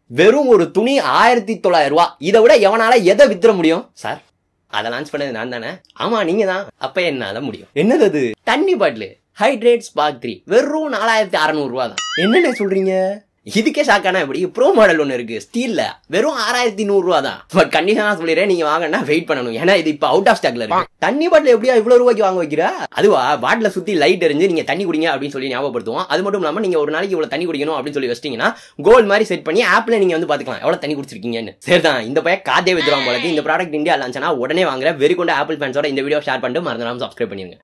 வெறும் ஒரு துணி ஆயிரத்தி தொள்ளாயிரம் ரூபா இதை விட எவனால எதை வித்துற முடியும் சார் அதை லான்ச் பண்ணது நான் தானே ஆமா நீங்க தான் அப்ப என்னால முடியும் என்னது அது தண்ணி பாட்டில் ஹைட்ரேட் ஸ்பார்க் த்ரீ வெறும் நாலாயிரத்தி அறநூறு ரூபா தான் என்னென்ன சொல்றீங்க இதுக்கே ஷாக்கானா இப்படி ப்ரோ மாடல் ஒன்று இருக்கு ஸ்டீல்ல வெறும் ஆறாயிரத்தி நூறு ரூபா தான் பட் கண்டிஷனா சொல்லிடுறேன் நீங்க வாங்கினா வெயிட் பண்ணணும் ஏன்னா இது இப்போ அவுட் ஆஃப் ஸ்டாக்ல இருக்கு தண்ணி பாட்டில் எப்படியா இவ்வளவு ரூபாய்க்கு வாங்க வைக்கிறா அதுவா பாட்டில சுத்தி லைட் எரிஞ்சு நீங்க தண்ணி குடிங்க அப்படின்னு சொல்லி ஞாபகப்படுத்துவோம் அது மட்டும் இல்லாம நீங்க ஒரு நாளைக்கு இவ்வளவு தண்ணி குடிக்கணும் அப்படின்னு சொல்லி வச்சிட்டீங்கன்னா கோல் மாதிரி செட் பண்ணி ஆப்ல நீங்க வந்து பாத்துக்கலாம் எவ்வளவு தண்ணி குடிச்சிருக்கீங்கன்னு சரிதான் இந்த பையன் காதே வித்துருவாங்க போல இந்த ப்ராடக்ட் இந்தியா லான்ச்னா உடனே வாங்குற வெறி கொண்ட ஆப்பிள் ஃபேன்ஸோட இந்த வீடியோ ஷேர் பண்ணிட்டு மறந்துடாம சப்ஸ்கிரைப் பண்ணிருங்க